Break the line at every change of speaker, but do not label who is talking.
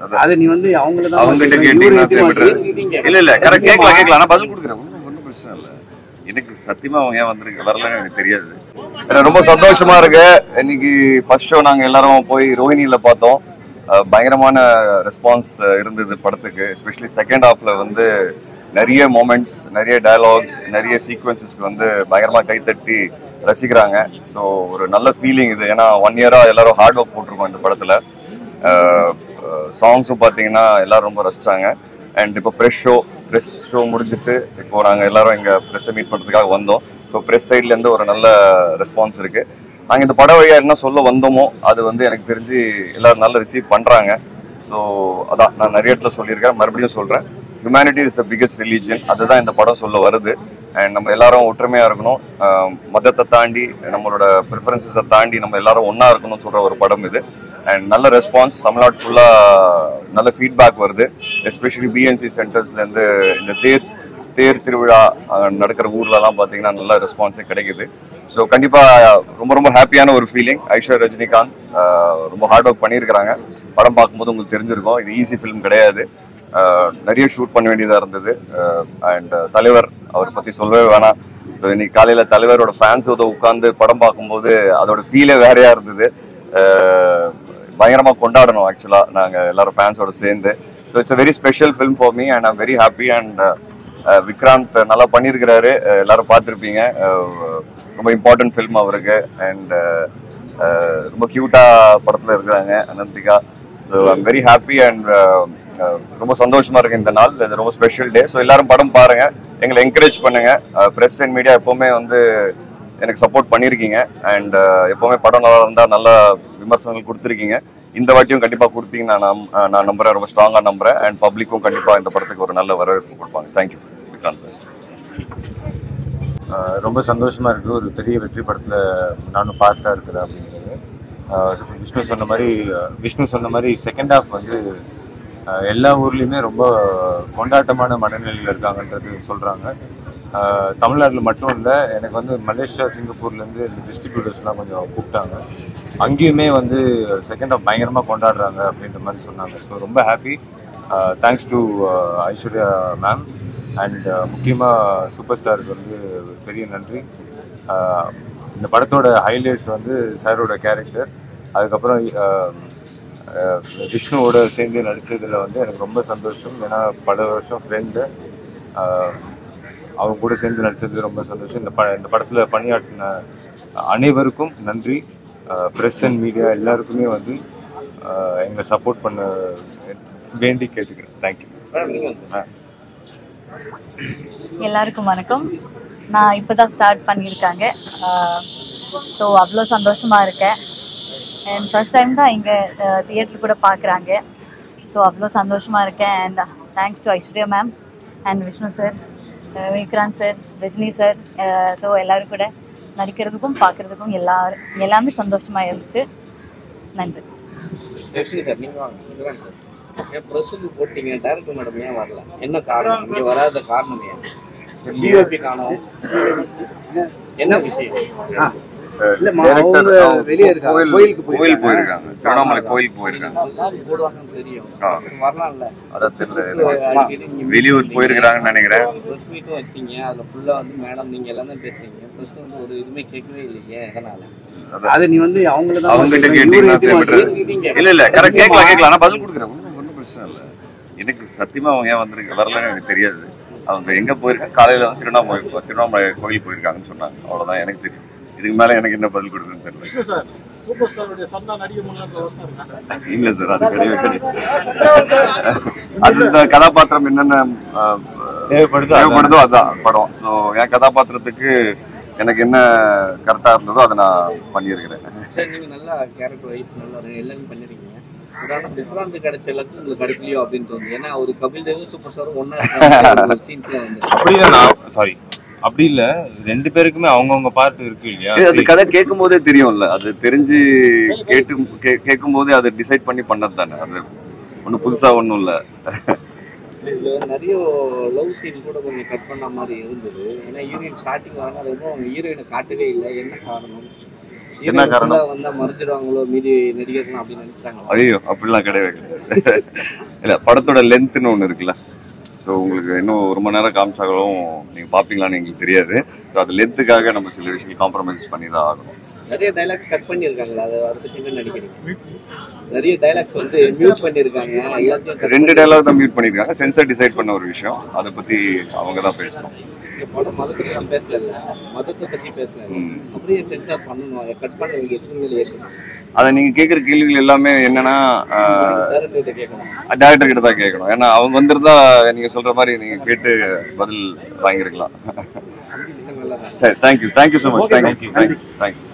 அதான்.
அது நீ வந்து அவங்கள தான்
அவங்க கிட்ட
இவரு
கேட்டீங்கன்னா
எப்படி
தேவைப்படுறது இல்ல இல்ல கரெக்ட் கேட்கலாம் கேட்கலாம் ஆனா பதில் கொடுக்குறேன் ஒன்றும் ஒன்றும் பிரச்சனை இல்ல எனக்கு சத்தியமா அவங்க ஏன் வந்திருக்கு வரலன்னு எனக்கு தெரியாது எனக்கு ரொம்ப சந்தோஷமா இருக்கு இன்னைக்கு ஃபர்ஸ்ட் ஷோ நாங்க எல்லாரும் போய் ரோஹிணியில பார்த்தோம் அஹ் பயங்கரமான ரெஸ்பான்ஸ் இருந்தது படத்துக்கு எஸ்பெஷலி செகண்ட் ஹாஃப்ல வந்து நிறைய மூமெண்ட்ஸ் நிறைய டயலாக்ஸ் நிறைய சீக்வன்சஸ்க்கு வந்து பயங்கரமா கைத்தட்டி ரசிக்கிறாங்க ஸோ ஒரு நல்ல ஃபீலிங் இது ஏன்னா ஒன் இயரா எல்லாரும் ஹார்ட் ஒர்க் போட்டிருக்கோம் இந்த படத்துல சாங்ஸும் பார்த்தீங்கன்னா எல்லாரும் ரொம்ப ரசிச்சாங்க அண்ட் இப்போ ப்ரெஸ் ஷோ ப்ரெஸ் ஷோ முடிஞ்சிட்டு இப்போ நாங்கள் எல்லாரும் இங்கே ப்ரெஸ்ஸை மீட் பண்ணுறதுக்காக வந்தோம் ஸோ ப்ரெஸ் சைட்லேருந்து ஒரு நல்ல ரெஸ்பான்ஸ் இருக்கு நாங்கள் இந்த படம் வழியாக என்ன சொல்ல வந்தோமோ அது வந்து எனக்கு தெரிஞ்சு எல்லாரும் நல்லா ரிசீவ் பண்ணுறாங்க ஸோ அதான் நான் நிறைய இடத்துல சொல்லியிருக்கேன் மறுபடியும் சொல்கிறேன் humanity is the biggest religion அதுதான் இந்த படம் சொல்ல வருது அண்ட் நம்ம எல்லாரும் ஒற்றுமையாக இருக்கணும் ஆஹ் மதத்தை தாண்டி நம்மளோட ப்ரிஃபரன்சஸை தாண்டி நம்ம எல்லாரும் ஒன்றா இருக்கணும்னு சொல்கிற ஒரு படம் இது அண்ட் நல்ல ரெஸ்பான்ஸ் தமிழ்நாடு ஃபுல்லாக நல்ல ஃபீட்பேக் வருது எஸ்பெஷலி பிஎன்சி சென்டர்ஸ்லேருந்து இந்த தேர் தேர் திருவிழா அஹ், நடக்கிற ஊர்லலாம் பார்த்தீங்கன்னா நல்ல ரெஸ்பான்ஸே கிடைக்குது ஸோ கண்டிப்பாக ரொம்ப ரொம்ப ஹாப்பியான ஒரு ஃபீலிங் ஐஸ்வர் ரஜினிகாந்த் அஹ், ரொம்ப ஹார்ட் ஒர்க் பண்ணியிருக்கிறாங்க படம் பார்க்கும்போது உங்களுக்கு தெரிஞ்சிருக்கும் இது ஈஸி ஃபிலிம் கிடையாது அஹ், நிறைய ஷூட் பண்ண வேண்டியதாக இருந்தது அண்ட் தலைவர் அவர் பற்றி சொல்லவே வேணாம் ஸோ இன்னைக்கு காலையில் தலைவரோட ஃபேன்ஸோட உட்காந்து படம் பார்க்கும்போது அதோட ஃபீலே வேறையா இருந்தது அஹ், பயங்கரமா கொண்டாடணும் ஆக்சுவலா நாங்க எல்லாரும் ஃபேன்ஸோட சேர்ந்து so it's very special film for me and I'm very happy and Vikranth நல்லா பண்ணியிருக்கிறாரு அஹ், எல்லாரும் பார்த்துருப்பீங்க ரொம்ப இம்பார்ட்டன்ட் ஃபிலிம் அவருக்கு அண்ட் ரொம்ப கியூட்டா படத்துல இருக்கிறாங்க Ananthika so I'm very happy and ரொம்ப சந்தோஷமா இருக்கு இந்த நாள் இது ரொம்ப ஸ்பெஷல் டே ஸோ எல்லாரும் படம் பாருங்க எங்களை என்கரேஜ் பண்ணுங்க ப்ரெஸ் அண்ட் மீடியா எப்பவுமே வந்து எனக்கு சப்போர்ட் பண்ணியிருக்கீங்க அண்ட் எப்பவுமே படம் நல்லா இருந்தால் நல்ல விமர்சனங்கள் கொடுத்துருக்கீங்க இந்த வாட்டியும் கண்டிப்பாக கொடுப்பீங்க நான் நம்- அஹ் நான் நம்புறேன் ரொம்ப ஸ்ட்ராங்காக நம்புறேன் அண்ட் பப்ளிக்கும் கண்டிப்பாக இந்த படத்துக்கு ஒரு நல்ல வரவேற்பு கொடுப்பாங்க தேங்க்யூ விக்ராந்த் பெஸ்ட்
ஆஹ் ரொம்ப சந்தோஷமா இருக்கு ஒரு பெரிய வெற்றி படத்துல நானும் பார்த்தா இருக்கிறேன் அப்படிங்கிறது ஆஹ் விஷ்ணு சொன்ன மாதிரி விஷ்ணு சொன்ன மாதிரி செகண்ட் ஹாஃப் வந்து ஆஹ் எல்லா ஊர்லேயுமே ரொம்ப கொண்டாட்டமான மனநிலையில் இருக்காங்கன்றது சொல்றாங்க ஆஹ் தமிழ்நாட்டில் மட்டும் இல்லை எனக்கு வந்து மலேசியா சிங்கப்பூர்லேருந்து இந்த டிஸ்ட்ரிபியூட்டர்ஸ்லாம் கொஞ்சம் கூப்பிட்டாங்க அங்கேயுமே வந்து செகண்ட் ஹாஃப் பயங்கரமாக கொண்டாடுறாங்க அப்படின்ற மாதிரி சொன்னாங்க ஸோ ரொம்ப happy thanks to Aishwarya ma'am and முக்கியமாக சூப்பர் ஸ்டாருக்கு வந்து ஒரு பெரிய நன்றி ஆஹ் இந்த படத்தோட ஹைலைட் வந்து சாரோட கேரக்டர் அதுக்கப்புறம் ஆஹ் ஆஹ் விஷ்ணுவோட சேர்ந்து நடித்ததில் வந்து எனக்கு ரொம்ப சந்தோஷம் ஏன்னா பல வருஷம் ஃப்ரெண்டு அவங்க கூட சேர்ந்து நடித்தது ரொம்ப சந்தோஷம் இந்த ப இந்த படத்தில் பணியாற்றின அனைவருக்கும் நன்றி ப்ரெஸ் அண்ட் மீடியா எல்லாருக்குமே வந்து ஆஹ் எங்களை சப்போர்ட் பண்ண வேண்டி கேட்டுக்கிறேன் தேங்க்யூ
எல்லாருக்கும் வணக்கம் நான் இப்போ தான் ஸ்டார்ட் பண்ணியிருக்காங்க ஸோ அவ்வளோ சந்தோஷமாக இருக்கேன் அண்ட் ஃபர்ஸ்ட் டைம் தான் இங்கே தியேட்டர் கூட பார்க்குறாங்க ஸோ அவ்வளோ சந்தோஷமாக இருக்கேன் and thanks to Aishwarya ma'am and Vishnu sir Vikranth sir Rajini sir so எல்லோரும் கூட நடிக்கிறதுக்கும் பார்க்குறதுக்கும் எல்லாரும் எல்லாமே சந்தோஷமாக இருந்துச்சு நன்றி
ரஷ்மி சார் நீங்க வாங்க இங்க வாங்க சார். ஏன் ப்ரெஸ்ஸுக்கு போட்டீங்க டேரக்டர் மேடம் ஏன் வரல என்ன காரணம் இங்க வராத காரணம் ஏன் டிஓபி காணோம் என்ன விஷயம்
இல்லம்மா அவங்க வெளியே இருக்காங்க கோயிலுக்கு
கோயில்
போயிருக்காங்க
போயிருக்காங்க திருவண்ணாமலை கோயிலுக்கு போயிருக்காங்க
சார் போடுவாங்கன்னு தெரியும்
ஆ.
வரலாம்ல
அதான் தெரியல
அடிக்கடி நீங்க
வெளியூர் போயிருக்கிறாங்கன்னு நினைக்கிறேன்
ப்ரெஸ் மீட்டும் வச்சீங்க அதுல ஃபுல்லா வந்து மேடம் நீங்க எல்லாமே பேசுறீங்க ப்ரெஸ் வந்து ஒரு இதுவுமே கேட்கவே இல்லையே எதனால
அதான்.
அது நீ வந்து அவங்கள தான்
அவங்க கிட்ட
இவரு
கேட்டீங்கன்னா
எப்படி
தேவைப்படுறது
கேட்டீங்க.
இல்ல இல்ல கரெக்ட் கேட்கலாம் கேட்கலாம் ஆனா பதில் கொடுக்குறேன் ஒன்றும் ஒன்றும் பிரச்சனை இல்லை எனக்கு சத்தியமா அவங்க ஏன் வந்திருக்கு வரலன்னு எனக்கு தெரியாது அவங்க எங்க போயிருக்காங்க காலையில வந்து திருவண்ணாமலை திருவண்ணாமலை கோயில் போயிருக்காங்கன்னு சொன்னாங்க அவ்வளவுதான் எனக்கு தெரியும் இதுக்கு மேல எனக்கு என்ன பதில் கொடுக்குறதுன்னு தெரியல
சார் சூப்பர் ஸ்டாருடைய சன்னா நடிகை முன்னாடி ஒருத்தர்
இல்ல சார் அது கிடையவே கிடையாது அது இந்த கதாபாத்திரம் என்னென்ன ஆஹ்,
தேவைப்படுதோ
தேவைப்படுதோ அதான் படம் ஸோ என் கதாபாத்திரத்துக்கு எனக்கு என்ன கரெக்டா இருந்ததோ அதை நான் பண்ணியிருக்கிறேன்
சார் நீங்க நல்லா கேரக்டர் வைஸ் நல்லா எல்லாமே பண்ணிருக்கீங்க உதாரணம் டிஃபரண்ட் கிடைச்ச எல்லாத்துக்கும் உங்களுக்கு கிடைக்கலையோ அப்படின்னு தோணுது ஏன்னா ஒரு கபில் தேவும் சூப்பர் ஸ்டாரும் ஒன்னா சீன்ஸ்ல வந்து
அப்படி இல்லை நான் சாரி அப்படி இல்லை ரெண்டு பேருக்குமே அவங்கவுங்க பார்ட் இருக்கு இல்லையா
ஏய், அது கதை கேட்கும் போதே தெரியும்ல அது தெரிஞ்சு கேட்டு கேட்கும் போதே அதை டிசைட் பண்ணி பண்ணது தானே அது ஒன்றும் புதுசா ஒன்றும் இல்லை
இதுல நிறைய லவ் சீன் கூட கொஞ்சம் கட் பண்ண மாதிரி இருந்தது ஏன்னா ஹீரோயின் ஸ்டார்டிங் வரணும் அது ரொம்ப அவங்க ஹீரோயினை காட்டவே இல்லை என்ன காரணம்
என்ன காரணம்
உள்ள வந்தா மறைஞ்சிடுவாங்களோ மீதி நடிகர்கள் அப்படின்னு நினைச்சிட்டாங்க
ஐயோ அப்படிலாம் கிடையவே கிடையாது இல்ல படத்தோட லென்த்னு ஒன்று இருக்குல்ல ஸோ உங்களுக்கு இன்னும் ஒரு மணி நேரம் காமிச்சாலும் நீங்க பாப்பீங்களான்னு எங்களுக்கு தெரியாது ஸோ அது லென்த்துக்காக நம்ம சில விஷயங்கள் காம்ப்ரமைஸ் பண்ணி தான் ஆகணும்
நிறைய டைலாக்ஸ் கட் பண்ணியிருக்காங்களா அதை அதை பத்தி என்ன நினைக்கிறீங்க நிறைய டைலாக்ஸ் வந்து மியூட் பண்ணியிருக்காங்க எல்லாத்தையும் cut
ரெண்டு டைலாக் தான் மியூட் பண்ணியிருக்காங்க சென்சார் டிசைட் பண்ண ஒரு விஷயம் அதை பத்தி அவங்க தான் பேசணும்
இந்த படம் மதத்தை பத்தி பேசல மதத்தை பத்தி பேசல
ம்.
அப்படியே சென்சார் பண்ணணும் அதை கட் பண்ண வேண்டிய சூழ்நிலை ஏற்படும்
அதை நீங்க கேட்குற கேள்விகள் எல்லாமே என்னன்னா
டேரக்டர்கிட்ட கேட்கணும்
டேரக்டர் கிட்ட தான் கேட்கணும் ஏன்னா அவங்க வந்திருந்தா நீங்க சொல்ற மாதிரி நீங்க கேட்டு பதில் வாங்கியிருக்கலாம்
விஷயம் நல்லா தான்
சரி thank you thank you so much thank you thank you thank you